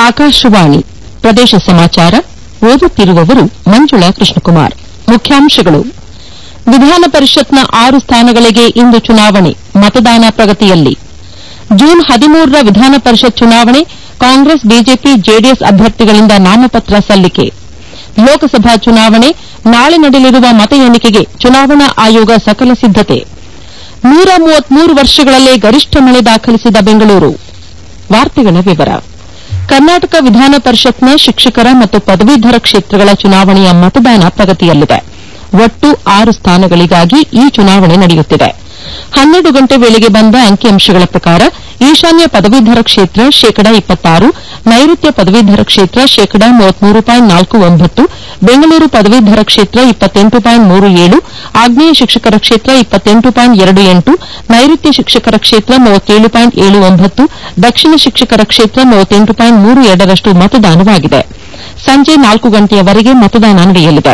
ಆಕಾಶವಾಣಿ ಪ್ರದೇಶ ಸಮಾಚಾರ ಓದುತ್ತಿರುವವರು ಮಂಜುಳಾ ಕೃಷ್ಣಕುಮಾರ್ ಮುಖ್ಯಾಂಶಗಳು ವಿಧಾನ ಪರಿಷತ್ನ ಆರು ಸ್ಥಾನಗಳಿಗೆ ಇಂದು ಚುನಾವಣೆ ಮತದಾನ ಪ್ರಗತಿಯಲ್ಲಿ ಜೂನ್ ಹದಿಮೂರರ ವಿಧಾನ ಪರಿಷತ್ ಚುನಾವಣೆ ಕಾಂಗ್ರೆಸ್ ಬಿಜೆಪಿ ಜೆಡಿಎಸ್ ಅಭ್ಯರ್ಥಿಗಳಿಂದ ನಾಮಪತ್ರ ಸಲ್ಲಿಕೆ ಲೋಕಸಭಾ ಚುನಾವಣೆ ನಾಳೆ ನಡೆಯಲಿರುವ ಮತ ಎಣಿಕೆಗೆ ಚುನಾವಣಾ ಆಯೋಗ ಸಕಲ ಸಿದ್ದತೆ ನೂರ ಮೂವತ್ಮೂರು ವರ್ಷಗಳಲ್ಲೇ ಗರಿಷ್ಠ ಮಳೆ ದಾಖಲಿಸಿದ ಬೆಂಗಳೂರು ವಾರ್ತೆಗಳ ವಿವರ ಕರ್ನಾಟಕ ವಿಧಾನ ಪರಿಷತ್ನ ಶಿಕ್ಷಕರ ಮತ್ತು ಪದವೀಧರ ಕ್ಷೇತ್ರಗಳ ಚುನಾವಣೆಯ ಮತದಾನ ಪ್ರಗತಿಯಲ್ಲಿದೆ ಒಟ್ಟು ಆರು ಸ್ಥಾನಗಳಿಗಾಗಿ ಈ ಚುನಾವಣೆ ನಡೆಯುತ್ತಿದೆ ಹನ್ನೆರಡು ಗಂಟೆ ವೇಳೆಗೆ ಬಂದ ಅಂಕಿಅಂಶಗಳ ಪ್ರಕಾರ ಈಶಾನ್ಯ ಪದವೀಧರ ಕ್ಷೇತ್ರ ಶೇಕಡಾ ಇಪ್ಪತ್ತಾರು ನೈಋತ್ಯ ಪದವೀಧರ ಕ್ಷೇತ್ರ ಶೇಕಡಾ ಮೂವತ್ಮೂರು ಪಾಯಿಂಟ್ ನಾಲ್ಕು ಒಂಬತ್ತು ಬೆಂಗಳೂರು ಪದವೀಧರ ಕ್ಷೇತ್ರ ಇಪ್ಪತ್ತೆಂಟು ಪಾಯಿಂಟ್ ಮೂರು ಏಳು ಆಗ್ನೇಯ ಶಿಕ್ಷಕರ ಕ್ಷೇತ್ರ ಇಪ್ಪತ್ತೆಂಟು ಪಾಯಿಂಟ್ ಎರಡು ಎಂಟು ನೈಋತ್ಯ ಶಿಕ್ಷಕರ ಕ್ಷೇತ್ರ ಮೂವತ್ತೇಳು ಪಾಯಿಂಟ್ ಏಳು ಒಂಬತ್ತು ದಕ್ಷಿಣ ಶಿಕ್ಷಕರ ಕ್ಷೇತ್ರ ಮೂವತ್ತೆಂಟು ಪಾಯಿಂಟ್ ಮೂರು ಎರಡರಷ್ಟು ಮತದಾನವಾಗಿದೆ ಸಂಜೆ ನಾಲ್ಕು ಗಂಟೆಯವರೆಗೆ ಮತದಾನ ನಡೆಯಲಿದೆ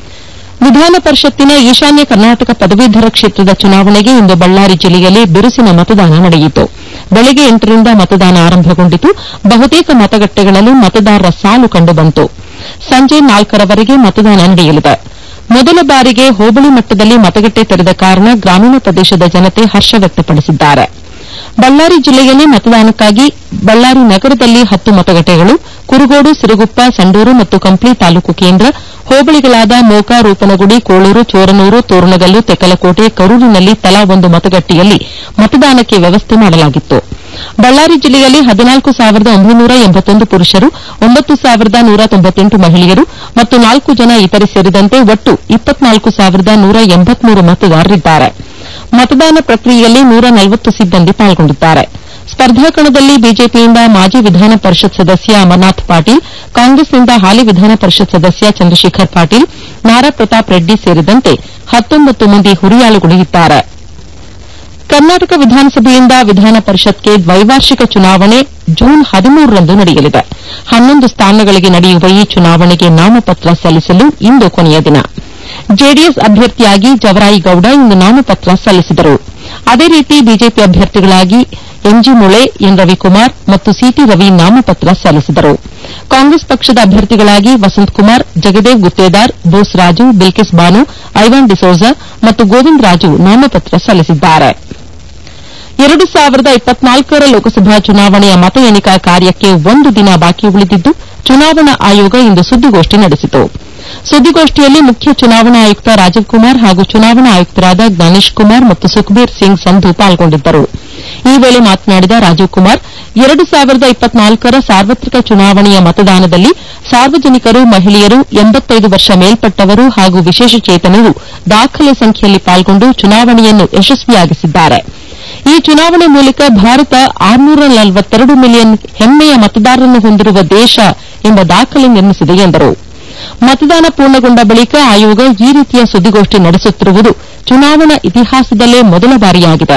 ವಿಧಾನ ಪರಿಷತ್ತಿನ ಈಶಾನ್ಯ ಕರ್ನಾಟಕ ಪದವೀಧರ ಕ್ಷೇತ್ರದ ಚುನಾವಣೆಗೆ ಇಂದು ಬಳ್ಳಾರಿ ಜಿಲ್ಲೆಯಲ್ಲಿ ಬಿರುಸಿನ ಮತದಾನ ನಡೆಯಿತು ಬೆಳಗ್ಗೆ ಎಂಟರಿಂದ ಮತದಾನ ಆರಂಭಗೊಂಡಿತು ಬಹುತೇಕ ಮತಗಟ್ಟೆಗಳಲ್ಲಿ ಮತದಾರರ ಸಾಲು ಕಂಡುಬಂತು ಸಂಜೆ ನಾಲ್ಕರವರೆಗೆ ಮತದಾನ ನಡೆಯಲಿದೆ ಮೊದಲ ಬಾರಿಗೆ ಹೋಬಳಿ ಮಟ್ಟದಲ್ಲಿ ಮತಗಟ್ಟೆ ತೆರೆದ ಕಾರಣ ಗ್ರಾಮೀಣ ಪ್ರದೇಶದ ಜನತೆ ಹರ್ಷ ವ್ಯಕ್ತಪಡಿಸಿದ್ದಾರೆ ಬಳ್ಳಾರಿ ಜಿಲ್ಲೆಯಲ್ಲಿ ಮತದಾನಕ್ಕಾಗಿ ಬಳ್ಳಾರಿ ನಗರದಲ್ಲಿ ಹತ್ತು ಮತಗಟ್ಟೆಗಳು ಕುರುಗೋಡು ಸಿರುಗುಪ್ಪ ಸಂಡೂರು ಮತ್ತು ಕಂಪ್ಲಿ ತಾಲೂಕು ಕೇಂದ್ರ ಹೋಬಳಿಗಳಾದ ಮೋಕ ರೂಪನಗುಡಿ ಕೋಳೂರು ಚೋರನೂರು ತೋರಣಗಲ್ಲು ತೆಕ್ಕಲಕೋಟೆ ಕರೂರಿನಲ್ಲಿ ತಲಾ ಒಂದು ಮತಗಟ್ಟೆಯಲ್ಲಿ ಮತದಾನಕ್ಕೆ ವ್ಯವಸ್ಥೆ ಮಾಡಲಾಗಿತ್ತು ಬಳ್ಳಾರಿ ಜಿಲ್ಲೆಯಲ್ಲಿ ಹದಿನಾಲ್ಕು ಸಾವಿರದ ಒಂಬೈನೂರ ಎಂಬತ್ತೊಂದು ಪುರುಷರು ಒಂಬತ್ತು ಸಾವಿರದ ನೂರ ತೊಂಬತ್ತೆಂಟು ಮಹಿಳೆಯರು ಮತ್ತು ನಾಲ್ಕು ಜನ ಇತರೆ ಸೇರಿದಂತೆ ಒಟ್ಟು ಇಪ್ಪತ್ನಾಲ್ಕು ಸಾವಿರದ ನೂರ ಎಂಬತ್ಮೂರು ಮತದಾರರಿದ್ದಾರೆ ಮತದಾನ ಪ್ರಕ್ರಿಯೆಯಲ್ಲಿ ನೂರ ನಲವತ್ತು ಸಿಬ್ಬಂದಿ ಪಾಲ್ಗೊಂಡಿದ್ದಾರೆ ಸ್ಪರ್ಧಾ ಕಣದಲ್ಲಿ ಬಿಜೆಪಿಯಿಂದ ಮಾಜಿ ವಿಧಾನ ಪರಿಷತ್ ಸದಸ್ಯ ಅಮರನಾಥ್ ಪಾಟೀಲ್ ಕಾಂಗ್ರೆಸ್ನಿಂದ ಹಾಲಿ ವಿಧಾನ ಪರಿಷತ್ ಸದಸ್ಯ ಚಂದ್ರಶೇಖರ್ ಪಾಟೀಲ್ ನಾರಾ ಪ್ರತಾಪ್ ರೆಡ್ಡಿ ಸೇರಿದಂತೆ ಹತ್ತೊಂಬತ್ತು ಮಂದಿ ಹುರಿಯಾಳುಗಳಿದ್ದಾರೆ ಕರ್ನಾಟಕ ವಿಧಾನಸಭೆಯಿಂದ ವಿಧಾನ ಪರಿಷತ್ಗೆ ದ್ವೈವಾರ್ಷಿಕ ಚುನಾವಣೆ ಜೂನ್ ಹದಿಮೂರರಂದು ನಡೆಯಲಿದೆ ಹನ್ನೊಂದು ಸ್ಥಾನಗಳಿಗೆ ನಡೆಯುವ ಈ ಚುನಾವಣೆಗೆ ನಾಮಪತ್ರ ಸಲ್ಲಿಸಲು ಇಂದು ಕೊನೆಯ ದಿನ ಜೆಡಿಎಸ್ ಅಭ್ಯರ್ಥಿಯಾಗಿ ಜವರಾಯಿಗೌಡ ಇಂದು ನಾಮಪತ್ರ ಸಲ್ಲಿಸಿದರು ಅದೇ ರೀತಿ ಬಿಜೆಪಿ ಅಭ್ಯರ್ಥಿಗಳಾಗಿ ಎಂಜಿ ಮುಳೆ ಎನ್ ರವಿಕುಮಾರ್ ಮತ್ತು ಸಿಟಿ ರವಿ ನಾಮಪತ್ರ ಸಲ್ಲಿಸಿದರು ಕಾಂಗ್ರೆಸ್ ಪಕ್ಷದ ಅಭ್ಯರ್ಥಿಗಳಾಗಿ ವಸಂತಕುಮಾರ್ ಜಗದೇವ್ ಗುತ್ತೇದಾರ್ ಬೋಸ್ ರಾಜು ಬಿಲ್ಕಿಸ್ ಬಾನು ಐವಾನ್ ಡಿಸೋಜಾ ಮತ್ತು ಗೋವಿಂದ ರಾಜು ನಾಮಪತ್ರ ಸಲ್ಲಿಸಿದ್ದಾರೆ ಎರಡು ಸಾವಿರದ ಇಪ್ಪತ್ನಾಲ್ಕರ ಲೋಕಸಭಾ ಚುನಾವಣೆಯ ಮತ ಎಣಿಕಾ ಕಾರ್ಯಕ್ಕೆ ಒಂದು ದಿನ ಬಾಕಿ ಉಳಿದಿದ್ದು ಚುನಾವಣಾ ಆಯೋಗ ಇಂದು ಸುದ್ದಿಗೋಷ್ಠಿ ನಡೆಸಿತು ಸುದ್ದಿಗೋಷ್ಠಿಯಲ್ಲಿ ಮುಖ್ಯ ಚುನಾವಣಾ ಆಯುಕ್ತ ರಾಜೀವ್ ಕುಮಾರ್ ಹಾಗೂ ಚುನಾವಣಾ ಆಯುಕ್ತರಾದ ಜ್ಞಾನೇಶ್ ಕುಮಾರ್ ಮತ್ತು ಸುಖಬೀರ್ ಸಿಂಗ್ ಸಂಧು ಪಾಲ್ಗೊಂಡಿದ್ದರು ಈ ವೇಳೆ ಮಾತನಾಡಿದ ರಾಜೀವ್ ಕುಮಾರ್ ಎರಡು ಸಾವಿರದ ಇಪ್ಪತ್ನಾಲ್ಕರ ಸಾರ್ವತ್ರಿಕ ಚುನಾವಣೆಯ ಮತದಾನದಲ್ಲಿ ಸಾರ್ವಜನಿಕರು ಮಹಿಳೆಯರು ಎಂಬತ್ತೈದು ವರ್ಷ ಮೇಲ್ಪಟ್ಟವರು ಹಾಗೂ ವಿಶೇಷಚೇತನರು ದಾಖಲೆ ಸಂಖ್ಯೆಯಲ್ಲಿ ಪಾಲ್ಗೊಂಡು ಚುನಾವಣೆಯನ್ನು ಯಶಸ್ವಿಯಾಗಿಸಿದ್ದಾರೆ ಈ ಚುನಾವಣೆ ಮೂಲಕ ಭಾರತ ಆರುನೂರ ನಲವತ್ತೆರಡು ಮಿಲಿಯನ್ ಹೆಮ್ಮೆಯ ಮತದಾರರನ್ನು ಹೊಂದಿರುವ ದೇಶ ಎಂಬ ದಾಖಲೆ ನಿರ್ಮಿಸಿದೆ ಎಂದರು ಮತದಾನ ಪೂರ್ಣಗೊಂಡ ಬಳಿಕ ಆಯೋಗ ಈ ರೀತಿಯ ಸುದ್ದಿಗೋಷ್ಠಿ ನಡೆಸುತ್ತಿರುವುದು ಚುನಾವಣಾ ಇತಿಹಾಸದಲ್ಲೇ ಮೊದಲ ಬಾರಿಯಾಗಿದೆ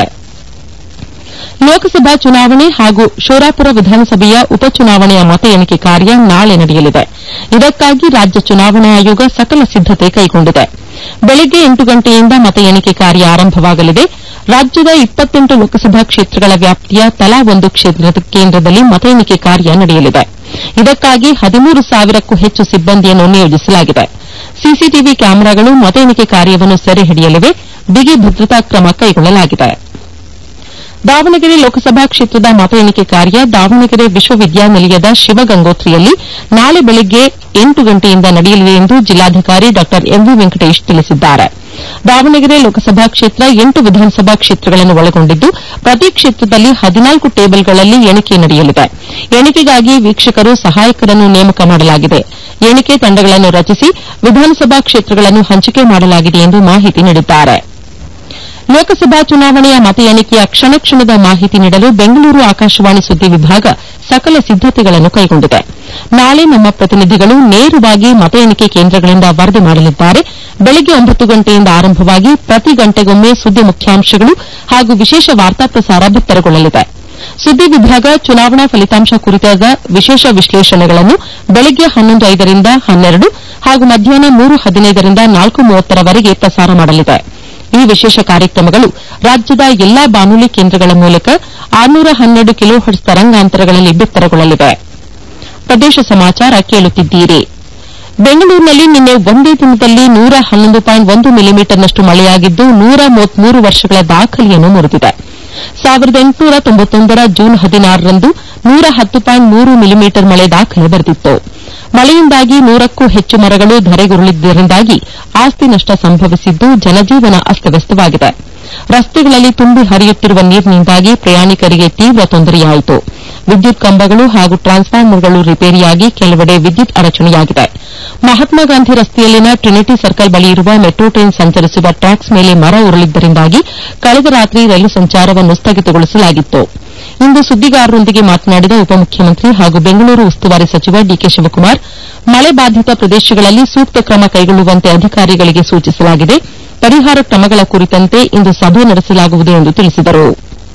ಲೋಕಸಭಾ ಚುನಾವಣೆ ಹಾಗೂ ಶೋರಾಪುರ ವಿಧಾನಸಭೆಯ ಉಪಚುನಾವಣೆಯ ಮತ ಎಣಿಕೆ ಕಾರ್ಯ ನಾಳೆ ನಡೆಯಲಿದೆ ಇದಕ್ಕಾಗಿ ರಾಜ್ಯ ಚುನಾವಣಾ ಆಯೋಗ ಸಕಲ ಸಿದ್ದತೆ ಕೈಗೊಂಡಿದೆ ಬೆಳಗ್ಗೆ ಎಂಟು ಗಂಟೆಯಿಂದ ಮತ ಎಣಿಕೆ ಕಾರ್ಯ ಆರಂಭವಾಗಲಿದೆ ರಾಜ್ಯದ ಇಪ್ಪತ್ತೆಂಟು ಲೋಕಸಭಾ ಕ್ಷೇತ್ರಗಳ ವ್ಯಾಪ್ತಿಯ ತಲಾ ಒಂದು ಕೇಂದ್ರದಲ್ಲಿ ಮತ ಎಣಿಕೆ ಕಾರ್ಯ ನಡೆಯಲಿದೆ ಇದಕ್ಕಾಗಿ ಹದಿಮೂರು ಸಾವಿರಕ್ಕೂ ಹೆಚ್ಚು ಸಿಬ್ಬಂದಿಯನ್ನು ನಿಯೋಜಿಸಲಾಗಿದೆ ಸಿಸಿಟಿವಿ ಕ್ಯಾಮೆರಾಗಳು ಮತ ಎಣಿಕೆ ಕಾರ್ಯವನ್ನು ಸೆರೆ ಹಿಡಿಯಲಿವೆ ಬಿಗಿ ಭದ್ರತಾ ಕ್ರಮ ಕೈಗೊಳ್ಳಲಾಗಿದೆ ದಾವಣಗೆರೆ ಲೋಕಸಭಾ ಕ್ಷೇತ್ರದ ಮತ ಎಣಿಕೆ ಕಾರ್ಯ ದಾವಣಗೆರೆ ವಿಶ್ವವಿದ್ಯಾನಿಲಯದ ಶಿವಗಂಗೋತ್ರಿಯಲ್ಲಿ ನಾಳೆ ಬೆಳಗ್ಗೆ ಎಂಟು ಗಂಟೆಯಿಂದ ನಡೆಯಲಿದೆ ಎಂದು ಜಿಲ್ಲಾಧಿಕಾರಿ ಡಾ ಎಂವಿ ವೆಂಕಟೇಶ್ ತಿಳಿಸಿದ್ದಾರೆ ದಾವಣಗೆರೆ ಲೋಕಸಭಾ ಕ್ಷೇತ್ರ ಎಂಟು ವಿಧಾನಸಭಾ ಕ್ಷೇತ್ರಗಳನ್ನು ಒಳಗೊಂಡಿದ್ದು ಪ್ರತಿ ಕ್ಷೇತ್ರದಲ್ಲಿ ಹದಿನಾಲ್ಕು ಟೇಬಲ್ಗಳಲ್ಲಿ ಎಣಿಕೆ ನಡೆಯಲಿದೆ ಎಣಿಕೆಗಾಗಿ ವೀಕ್ಷಕರು ಸಹಾಯಕರನ್ನು ನೇಮಕ ಮಾಡಲಾಗಿದೆ ಎಣಿಕೆ ತಂಡಗಳನ್ನು ರಚಿಸಿ ವಿಧಾನಸಭಾ ಕ್ಷೇತ್ರಗಳನ್ನು ಹಂಚಿಕೆ ಮಾಡಲಾಗಿದೆ ಎಂದು ಮಾಹಿತಿ ನೀಡಿದ್ದಾರೆ ಲೋಕಸಭಾ ಚುನಾವಣೆಯ ಮತ ಎಣಿಕೆಯ ಕ್ಷಣ ಕ್ಷಣದ ಮಾಹಿತಿ ನೀಡಲು ಬೆಂಗಳೂರು ಆಕಾಶವಾಣಿ ಸುದ್ದಿ ವಿಭಾಗ ಸಕಲ ಸಿದ್ದತೆಗಳನ್ನು ಕೈಗೊಂಡಿದೆ ನಾಳೆ ನಮ್ಮ ಪ್ರತಿನಿಧಿಗಳು ನೇರವಾಗಿ ಮತ ಎಣಿಕೆ ಕೇಂದ್ರಗಳಿಂದ ವರದಿ ಮಾಡಲಿದ್ದಾರೆ ಬೆಳಗ್ಗೆ ಒಂಬತ್ತು ಗಂಟೆಯಿಂದ ಆರಂಭವಾಗಿ ಪ್ರತಿ ಗಂಟೆಗೊಮ್ಮೆ ಸುದ್ದಿ ಮುಖ್ಯಾಂಶಗಳು ಹಾಗೂ ವಿಶೇಷ ವಾರ್ತಾ ಪ್ರಸಾರ ಬಿತ್ತರಗೊಳ್ಳಲಿದೆ ಸುದ್ದಿ ವಿಭಾಗ ಚುನಾವಣಾ ಫಲಿತಾಂಶ ಕುರಿತಾದ ವಿಶೇಷ ವಿಶ್ಲೇಷಣೆಗಳನ್ನು ಬೆಳಗ್ಗೆ ಹನ್ನೊಂದು ಐದರಿಂದ ಹನ್ನೆರಡು ಹಾಗೂ ಮಧ್ಯಾಹ್ನ ಮೂರು ಹದಿನೈದರಿಂದ ನಾಲ್ಕು ಮೂವತ್ತರವರೆಗೆ ಪ್ರಸಾರ ಮಾಡಲಿದೆ ಈ ವಿಶೇಷ ಕಾರ್ಯಕ್ರಮಗಳು ರಾಜ್ಯದ ಎಲ್ಲಾ ಬಾನುಲಿ ಕೇಂದ್ರಗಳ ಮೂಲಕ ಆರುನೂರ ಹನ್ನೆರಡು ಕಿಲೋ ಹರ್ಟ್ಸ್ ತರಂಗಾಂತರಗಳಲ್ಲಿ ಬಿತ್ತರಗೊಳ್ಳಲಿವೆ ಪ್ರದೇಶ ಸಮಾಚಾರ ಕೇಳುತ್ತಿದ್ದೀರಿ ಬೆಂಗಳೂರಿನಲ್ಲಿ ನಿನ್ನೆ ಒಂದೇ ದಿನದಲ್ಲಿ ನೂರ ಹನ್ನೊಂದು ಪಾಯಿಂಟ್ ಒಂದು ಮಿಲಿಮೀಟರ್ನಷ್ಟು ಮಳೆಯಾಗಿದ್ದು ನೂರ ಮೂವತ್ಮೂರು ವರ್ಷಗಳ ದಾಖಲೆಯನ್ನು ಮುರಿದಿದೆ ಸಾವಿರದ ಎಂಟುನೂರ ತೊಂಬತ್ತೊಂದರ ಜೂನ್ ಹದಿನಾರರಂದು ನೂರ ಹತ್ತು ಪಾಯಿಂಟ್ ಮೂರು ಮಿಲಿಮೀಟರ್ ಮಳೆ ದಾಖಲೆ ಬರೆದಿತ್ತು ಮಳೆಯಿಂದಾಗಿ ನೂರಕ್ಕೂ ಹೆಚ್ಚು ಮರಗಳು ಧರೆಗುರುಳಿದ್ದರಿಂದಾಗಿ ಆಸ್ತಿ ನಷ್ಟ ಸಂಭವಿಸಿದ್ದು ಜನಜೀವನ ಅಸ್ತವ್ಯಸ್ತವಾಗಿದೆ ರಸ್ತೆಗಳಲ್ಲಿ ತುಂಬಿ ಹರಿಯುತ್ತಿರುವ ನೀರಿನಿಂದಾಗಿ ಪ್ರಯಾಣಿಕರಿಗೆ ತೀವ್ರ ತೊಂದರೆಯಾಯಿತು ವಿದ್ಯುತ್ ಕಂಬಗಳು ಹಾಗೂ ಟ್ರಾನ್ಸ್ಫಾರ್ಮರ್ಗಳು ರಿಪೇರಿಯಾಗಿ ಕೆಲವೆಡೆ ವಿದ್ಯುತ್ ಅಡಚಣೆಯಾಗಿದೆ ಮಹಾತ್ಮ ಗಾಂಧಿ ರಸ್ತೆಯಲ್ಲಿನ ಟ್ರಿನಿಟಿ ಸರ್ಕಲ್ ಬಳಿ ಇರುವ ಮೆಟ್ರೋ ಟ್ರೈನ್ ಸಂಚರಿಸುವ ಟ್ರ್ಯಾಕ್ಸ್ ಮೇಲೆ ಮರ ಉರುಳಿದ್ದರಿಂದಾಗಿ ಕಳೆದ ರಾತ್ರಿ ರೈಲು ಸಂಚಾರವನ್ನು ಸ್ಥಗಿತಗೊಳಿಸಲಾಗಿತ್ತು ಇಂದು ಸುದ್ದಿಗಾರರೊಂದಿಗೆ ಮಾತನಾಡಿದ ಉಪಮುಖ್ಯಮಂತ್ರಿ ಹಾಗೂ ಬೆಂಗಳೂರು ಉಸ್ತುವಾರಿ ಸಚಿವ ಡಿಕೆ ಶಿವಕುಮಾರ್ ಮಳೆ ಬಾಧಿತ ಪ್ರದೇಶಗಳಲ್ಲಿ ಸೂಕ್ತ ಕ್ರಮ ಕೈಗೊಳ್ಳುವಂತೆ ಅಧಿಕಾರಿಗಳಿಗೆ ಸೂಚಿಸಲಾಗಿದೆ ಪರಿಹಾರ ಕ್ರಮಗಳ ಕುರಿತಂತೆ ಇಂದು ಸಭೆ ನಡೆಸಲಾಗುವುದು ಎಂದು ತಿಳಿಸಿದರು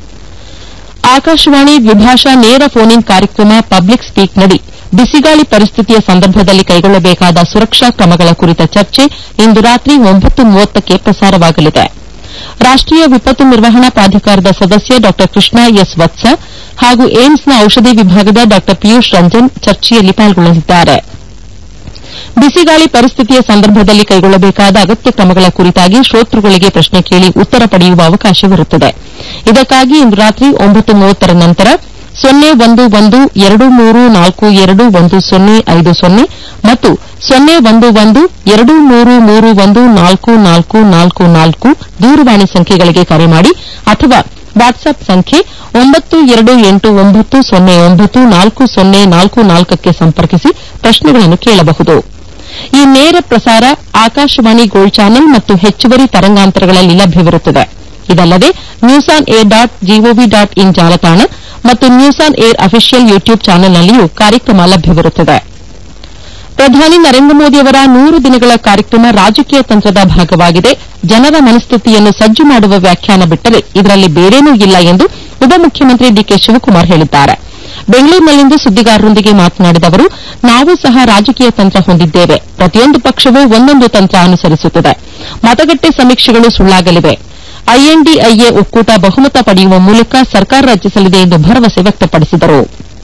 ಆಕಾಶವಾಣಿ ದ್ವಿಭಾಷಾ ನೇರ ಫೋನ್ ಇನ್ ಕಾರ್ಯಕ್ರಮ ಪಬ್ಲಿಕ್ ಸ್ಪೀಕ್ ನಡಿ ಬಿಸಿಗಾಳಿ ಪರಿಸ್ಥಿತಿಯ ಸಂದರ್ಭದಲ್ಲಿ ಕೈಗೊಳ್ಳಬೇಕಾದ ಸುರಕ್ಷಾ ಕ್ರಮಗಳ ಕುರಿತ ಚರ್ಚೆ ಇಂದು ರಾತ್ರಿ ಒಂಬತ್ತು ಮೂವತ್ತಕ್ಕೆ ಪ್ರಸಾರವಾಗಲಿದೆ ರಾಷ್ಟೀಯ ವಿಪತ್ತು ನಿರ್ವಹಣಾ ಪ್ರಾಧಿಕಾರದ ಸದಸ್ಯ ಡಾ ಕೃಷ್ಣ ಎಸ್ ವತ್ಸ ಹಾಗೂ ಏಮ್ಸ್ನ ಔಷಧಿ ವಿಭಾಗದ ಡಾ ಪಿಯೂಷ್ ರಂಜನ್ ಚರ್ಚೆಯಲ್ಲಿ ಪಾಲ್ಗೊಳ್ಳಲಿದ್ದಾರೆ ಬಿಸಿಗಾಳಿ ಪರಿಸ್ಥಿತಿಯ ಸಂದರ್ಭದಲ್ಲಿ ಕೈಗೊಳ್ಳಬೇಕಾದ ಅಗತ್ಯ ಕ್ರಮಗಳ ಕುರಿತಾಗಿ ಶ್ರೋತೃಗಳಿಗೆ ಪ್ರಶ್ನೆ ಕೇಳಿ ಉತ್ತರ ಪಡೆಯುವ ಅವಕಾಶವಿರುತ್ತದೆ ಇದಕ್ಕಾಗಿ ಇಂದು ರಾತ್ರಿ ಒಂಬತ್ತು ಮೂವತ್ತರ ನಂತರ ಸೊನ್ನೆ ಒಂದು ಒಂದು ಎರಡು ಮೂರು ನಾಲ್ಕು ಎರಡು ಒಂದು ಸೊನ್ನೆ ಐದು ಸೊನ್ನೆ ಮತ್ತು ಸೊನ್ನೆ ಒಂದು ಒಂದು ಎರಡು ಮೂರು ಮೂರು ಒಂದು ನಾಲ್ಕು ನಾಲ್ಕು ನಾಲ್ಕು ನಾಲ್ಕು ದೂರವಾಣಿ ಸಂಖ್ಯೆಗಳಿಗೆ ಕರೆ ಮಾಡಿ ಅಥವಾ ವಾಟ್ಸ್ಆಪ್ ಸಂಖ್ಯೆ ಒಂಬತ್ತು ಎರಡು ಎಂಟು ಒಂಬತ್ತು ಸೊನ್ನೆ ಒಂಬತ್ತು ನಾಲ್ಕು ಸೊನ್ನೆ ನಾಲ್ಕು ನಾಲ್ಕಕ್ಕೆ ಸಂಪರ್ಕಿಸಿ ಪ್ರಶ್ನೆಗಳನ್ನು ಕೇಳಬಹುದು ಈ ನೇರ ಪ್ರಸಾರ ಆಕಾಶವಾಣಿ ಗೋಲ್ಡ್ ಚಾನೆಲ್ ಮತ್ತು ಹೆಚ್ಚುವರಿ ತರಂಗಾಂತರಗಳಲ್ಲಿ ಲಭ್ಯವಿರುತ್ತದೆ ಇದಲ್ಲದೆ news on air dot G O V dot in ಜಾಲತಾಣ ಮತ್ತು news on air official YouTube ಚಾನೆಲ್ನಲ್ಲಿಯೂ ಕಾರ್ಯಕ್ರಮ ಲಭ್ಯವಿರುತ್ತದೆ ಪ್ರಧಾನಿ ನರೇಂದ್ರ ಮೋದಿಯವರ ನೂರು ದಿನಗಳ ಕಾರ್ಯಕ್ರಮ ರಾಜಕೀಯ ತಂತ್ರದ ಭಾಗವಾಗಿದೆ ಜನರ ಮನಸ್ಥಿತಿಯನ್ನು ಸಜ್ಜು ಮಾಡುವ ವ್ಯಾಖ್ಯಾನ ಬಿಟ್ಟರೆ ಇದರಲ್ಲಿ ಬೇರೇನೂ ಇಲ್ಲ ಎಂದು ಉಪಮುಖ್ಯಮಂತ್ರಿ ಡಿಕೆ ಶಿವಕುಮಾರ್ ಹೇಳಿದ್ದಾರೆ ಬೆಂಗಳೂರಿನಲ್ಲಿಂದು ಸುದ್ದಿಗಾರರೊಂದಿಗೆ ಮಾತನಾಡಿದ ಅವರು ನಾವು ಸಹ ರಾಜಕೀಯ ತಂತ್ರ ಹೊಂದಿದ್ದೇವೆ ಪ್ರತಿಯೊಂದು ಪಕ್ಷವೂ ಒಂದೊಂದು ತಂತ್ರ ಅನುಸರಿಸುತ್ತದೆ ಮತಗಟ್ಟೆ ಸಮೀಕ್ಷೆಗಳು ಸುಳ್ಳಾಗಲಿವೆ ಐಎನ್ಡಿಐಎ ಒಕ್ಕೂಟ ಬಹುಮತ ಪಡೆಯುವ ಮೂಲಕ ಸರ್ಕಾರ ರಚಿಸಲಿದೆ ಎಂದು ಭರವಸೆ ವ್ಯಕ್ತಪಡಿಸಿದರು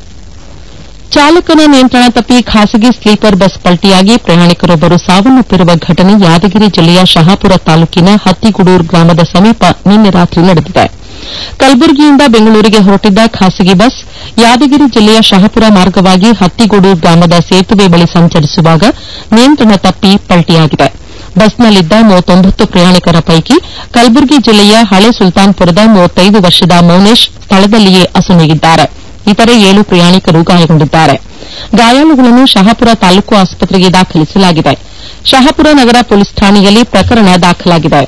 ಚಾಲಕನ ನಿಯಂತ್ರಣ ತಪ್ಪಿ ಖಾಸಗಿ ಸ್ಲೀಪರ್ ಬಸ್ ಪಲ್ಟಿಯಾಗಿ ಪ್ರಯಾಣಿಕರೊಬ್ಬರು ಸಾವನ್ನಪ್ಪಿರುವ ಘಟನೆ ಯಾದಗಿರಿ ಜಿಲ್ಲೆಯ ಶಹಾಪುರ ತಾಲೂಕಿನ ಹತ್ತಿಗುಡೂರು ಗ್ರಾಮದ ಸಮೀಪ ನಿನ್ನೆ ರಾತ್ರಿ ನಡೆದಿದೆ ಕಲಬುರಗಿಯಿಂದ ಬೆಂಗಳೂರಿಗೆ ಹೊರಟಿದ್ದ ಖಾಸಗಿ ಬಸ್ ಯಾದಗಿರಿ ಜಿಲ್ಲೆಯ ಶಹಾಪುರ ಮಾರ್ಗವಾಗಿ ಹತ್ತಿಗೂಡೂರು ಗ್ರಾಮದ ಸೇತುವೆ ಬಳಿ ಸಂಚರಿಸುವಾಗ ನಿಯಂತ್ರಣ ತಪ್ಪಿ ಪಲ್ಟಿಯಾಗಿದೆ ಬಸ್ನಲ್ಲಿದ್ದ ಮೂವತ್ತೊಂಬತ್ತು ಪ್ರಯಾಣಿಕರ ಪೈಕಿ ಕಲಬುರಗಿ ಜಿಲ್ಲೆಯ ಹಳೆ ಸುಲ್ತಾನ್ಪುರದ ಮೂವತ್ತೈದು ವರ್ಷದ ಮೌನೇಶ್ ಸ್ಥಳದಲ್ಲಿಯೇ ಅಸುನೀಗಿದ್ದಾರೆ ಇತರೆ ಏಳು ಪ್ರಯಾಣಿಕರು ಗಾಯಗೊಂಡಿದ್ದಾರೆ ಗಾಯಾಳುಗಳನ್ನು ಶಹಾಪುರ ತಾಲೂಕು ಆಸ್ಪತ್ರೆಗೆ ದಾಖಲಿಸಲಾಗಿದೆ ಶಹಾಪುರ ನಗರ ಪೊಲೀಸ್ ಠಾಣೆಯಲ್ಲಿ ಪ್ರಕರಣ ದಾಖಲಾಗಿದೆ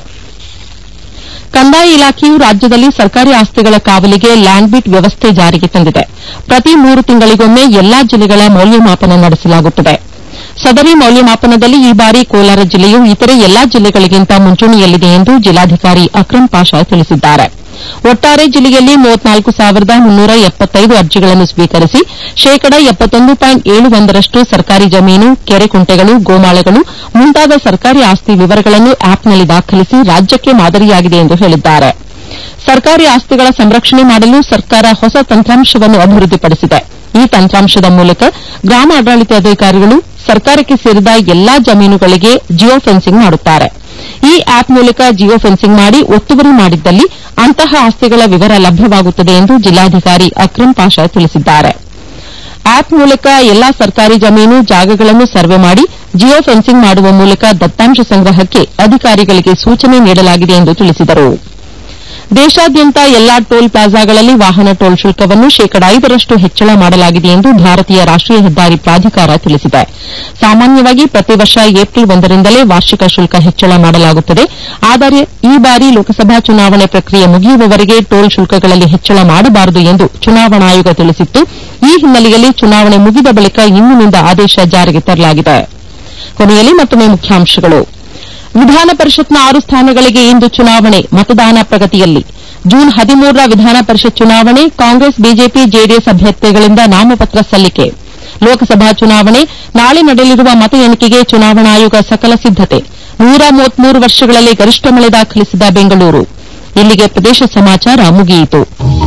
ಕಂದಾಯ ಇಲಾಖೆಯು ರಾಜ್ಯದಲ್ಲಿ ಸರ್ಕಾರಿ ಆಸ್ತಿಗಳ ಕಾವಲಿಗೆ ಲ್ಯಾಂಡ್ ಬಿಟ್ ವ್ಯವಸ್ಥೆ ಜಾರಿಗೆ ತಂದಿದೆ ಪ್ರತಿ ಮೂರು ತಿಂಗಳಿಗೊಮ್ಮೆ ಎಲ್ಲಾ ಜಿಲ್ಲೆಗಳ ಮೌಲ್ಯಮಾಪನ ನಡೆಸಲಾಗುತ್ತದೆ ಸದರಿ ಮೌಲ್ಯಮಾಪನದಲ್ಲಿ ಈ ಬಾರಿ ಕೋಲಾರ ಜಿಲ್ಲೆಯು ಇತರೆ ಎಲ್ಲಾ ಜಿಲ್ಲೆಗಳಿಗಿಂತ ಮುಂಚೂಣಿಯಲ್ಲಿದೆ ಎಂದು ಜಿಲ್ಲಾಧಿಕಾರಿ ಅಕ್ರಂ ಪಾಷಾ ತಿಳಿಸಿದ್ದಾರೆ ಒಟ್ಟಾರೆ ಜಿಲ್ಲೆಯಲ್ಲಿ ಮೂವತ್ನಾಲ್ಕು ಸಾವಿರದ ಮುನ್ನೂರ ಎಪ್ಪತ್ತೈದು ಅರ್ಜಿಗಳನ್ನು ಸ್ವೀಕರಿಸಿ ಶೇಕಡ ಎಪ್ಪತ್ತೊಂದು ಪಾಯಿಂಟ್ ಏಳು ಒಂದರಷ್ಟು ಸರ್ಕಾರಿ ಜಮೀನು ಕೆರೆ ಕುಂಟೆಗಳು ಗೋಮಾಳಗಳು ಮುಂತಾದ ಸರ್ಕಾರಿ ಆಸ್ತಿ ವಿವರಗಳನ್ನು ಆಪ್ನಲ್ಲಿ ದಾಖಲಿಸಿ ರಾಜ್ಯಕ್ಕೆ ಮಾದರಿಯಾಗಿದೆ ಎಂದು ಹೇಳಿದ್ದಾರೆ ಸರ್ಕಾರಿ ಆಸ್ತಿಗಳ ಸಂರಕ್ಷಣೆ ಮಾಡಲು ಸರ್ಕಾರ ಹೊಸ ತಂತ್ರಾಂಶವನ್ನು ಅಭಿವೃದ್ಧಿಪಡಿಸಿದೆ ಈ ತಂತ್ರಾಂಶದ ಮೂಲಕ ಗ್ರಾಮ ಆಡಳಿತಾಧಿಕಾರಿಗಳು ಸರ್ಕಾರಕ್ಕೆ ಸೇರಿದ ಎಲ್ಲಾ ಜಮೀನುಗಳಿಗೆ ಜಿಯೋ ಫೆನ್ಸಿಂಗ್ ಮಾಡುತ್ತಾರೆ ಈ ಆಪ್ ಮೂಲಕ ಜಿಯೋ ಫೆನ್ಸಿಂಗ್ ಮಾಡಿ ಒತ್ತುವರಿ ಮಾಡಿದ್ದಲ್ಲಿ ಅಂತಹ ಆಸ್ತಿಗಳ ವಿವರ ಲಭ್ಯವಾಗುತ್ತದೆ ಎಂದು ಜಿಲ್ಲಾಧಿಕಾರಿ ಅಕ್ರಂ ಪಾಷಾ ತಿಳಿಸಿದ್ದಾರೆ ಆಪ್ ಮೂಲಕ ಎಲ್ಲಾ ಸರ್ಕಾರಿ ಜಮೀನು ಜಾಗಗಳನ್ನು ಸರ್ವೆ ಮಾಡಿ ಜಿಯೋ ಫೆನ್ಸಿಂಗ್ ಮಾಡುವ ಮೂಲಕ ದತ್ತಾಂಶ ಸಂಗ್ರಹಕ್ಕೆ ಅಧಿಕಾರಿಗಳಿಗೆ ಸೂಚನೆ ನೀಡಲಾಗಿದೆ ಎಂದು ತಿಳಿಸಿದರು ದೇಶಾದ್ಯಂತ ಎಲ್ಲಾ ಟೋಲ್ ಪ್ಲಾಜಾಗಳಲ್ಲಿ ವಾಹನ ಟೋಲ್ ಶುಲ್ಕವನ್ನು ಶೇಕಡ ಐದರಷ್ಟು ಹೆಚ್ಚಳ ಮಾಡಲಾಗಿದೆ ಎಂದು ಭಾರತೀಯ ರಾಷ್ಟೀಯ ಹೆದ್ದಾರಿ ಪ್ರಾಧಿಕಾರ ತಿಳಿಸಿದೆ ಸಾಮಾನ್ಯವಾಗಿ ಪ್ರತಿ ವರ್ಷ ಏಪ್ರಿಲ್ ಒಂದರಿಂದಲೇ ವಾರ್ಷಿಕ ಶುಲ್ಕ ಹೆಚ್ಚಳ ಮಾಡಲಾಗುತ್ತದೆ ಆದರೆ ಈ ಬಾರಿ ಲೋಕಸಭಾ ಚುನಾವಣೆ ಪ್ರಕ್ರಿಯೆ ಮುಗಿಯುವವರೆಗೆ ಟೋಲ್ ಶುಲ್ಕಗಳಲ್ಲಿ ಹೆಚ್ಚಳ ಮಾಡಬಾರದು ಎಂದು ಚುನಾವಣಾ ಆಯೋಗ ತಿಳಿಸಿತ್ತು ಈ ಹಿನ್ನೆಲೆಯಲ್ಲಿ ಚುನಾವಣೆ ಮುಗಿದ ಬಳಿಕ ಇಂದಿನಿಂದ ಆದೇಶ ಜಾರಿಗೆ ತರಲಾಗಿದೆ ಕೊನೆಯಲ್ಲಿ ಮತ್ತೊಮ್ಮೆ ಮುಖ್ಯಾಂಶಗಳು ವಿಧಾನ ಪರಿಷತ್ನ ಆರು ಸ್ಥಾನಗಳಿಗೆ ಇಂದು ಚುನಾವಣೆ ಮತದಾನ ಪ್ರಗತಿಯಲ್ಲಿ ಜೂನ್ ಹದಿಮೂರರ ವಿಧಾನ ಪರಿಷತ್ ಚುನಾವಣೆ ಕಾಂಗ್ರೆಸ್ ಬಿಜೆಪಿ ಜೆಡಿಎಸ್ ಅಭ್ಯರ್ಥಿಗಳಿಂದ ನಾಮಪತ್ರ ಸಲ್ಲಿಕೆ ಲೋಕಸಭಾ ಚುನಾವಣೆ ನಾಳೆ ನಡೆಯಲಿರುವ ಮತ ಎಣಿಕೆಗೆ ಚುನಾವಣಾ ಆಯೋಗ ಸಕಲ ಸಿದ್ದತೆ ನೂರ ಮೂವತ್ಮೂರು ವರ್ಷಗಳಲ್ಲಿ ಗರಿಷ್ಠ ಮಳೆ ದಾಖಲಿಸಿದ ಬೆಂಗಳೂರು ಇಲ್ಲಿಗೆ ಪ್ರದೇಶ ಸಮಾಚಾರ ಮುಗಿಯಿತು